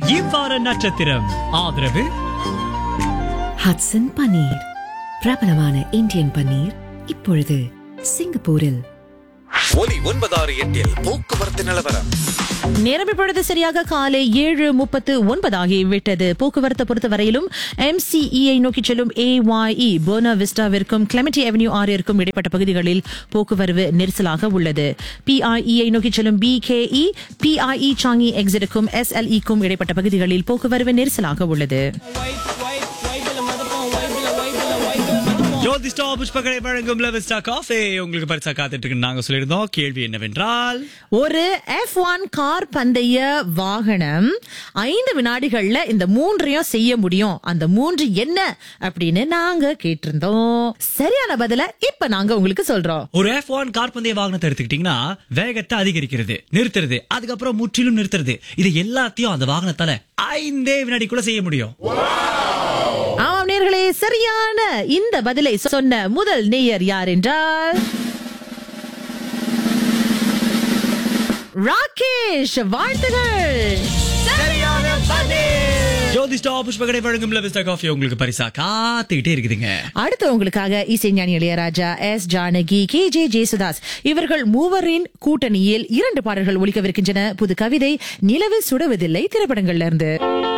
இவ்வார நட்சத்திரம் ஆதரவு ஹட்சன் பன்னீர் பிரபலமான இந்தியன் பன்னீர் இப்பொழுது சிங்கப்பூரில் ஒலி ஒன்பதாறு எட்டில் போக்குவரத்து நிலவரம் நேரம் இப்பொழுது சரியாக காலை ஏழு முப்பத்து ஒன்பதாகி விட்டது போக்குவரத்தை பொறுத்தவரையிலும் எம்சிஇஐ நோக்கி செல்லும் ஏஒய்இ போனா விஸ்டாவிற்கும் கிளமெட்டி அவென்யூ ஆறிற்கும் இடைப்பட்ட பகுதிகளில் போக்குவரவு நெரிசலாக உள்ளது பிஐஇஐ நோக்கி செல்லும் பிகேஇ பிஐஇ சாங்கி எக்ஸிட்டுக்கும் எஸ்எல்இக்கும் இடைப்பட்ட பகுதிகளில் போக்குவரவு நெரிசலாக உள்ளது ஜோதிஸ்டா புஷ்பகடை வழங்கும் லெவஸ்டா காஃபே உங்களுக்கு பரிசா காத்துட்டு இருக்குன்னு நாங்க சொல்லியிருந்தோம் கேள்வி என்னவென்றால் ஒரு எஃப் ஒன் கார் பந்தய வாகனம் ஐந்து வினாடிகள்ல இந்த மூன்றையும் செய்ய முடியும் அந்த மூன்று என்ன அப்படின்னு நாங்க கேட்டிருந்தோம் சரியான பதில இப்ப நாங்க உங்களுக்கு சொல்றோம் ஒரு எஃப் ஒன் கார் பந்தய வாகனத்தை எடுத்துக்கிட்டீங்கன்னா வேகத்தை அதிகரிக்கிறது நிறுத்துறது அதுக்கப்புறம் முற்றிலும் நிறுத்துறது இது எல்லாத்தையும் அந்த வாகனத்தால ஐந்தே வினாடிக்குள்ள செய்ய முடியும் ஆமாம் நேர்களே சரியான இந்த பதிலை சொன்ன முதல் நேயர் யார் என்றால் ராகேஷ் வாழ்த்துகள் ஜோதிஸ்டா புஷ்பகடை வழங்கும் லெவஸ்டா காஃபே உங்களுக்கு பரிசா காத்துக்கிட்டே இருக்குதுங்க அடுத்து உங்களுக்காக இசைஞானி Ilaiyaraaja S Janaki K J Yesudas இவர்கள் மூவரின் கூட்டணியில் இரண்டு பாடல்கள் ஒலிக்கவிருக்கின்றன புது கவிதை நிலவு சுடுவதில்லை திரைப்படங்கள்ல இருந்து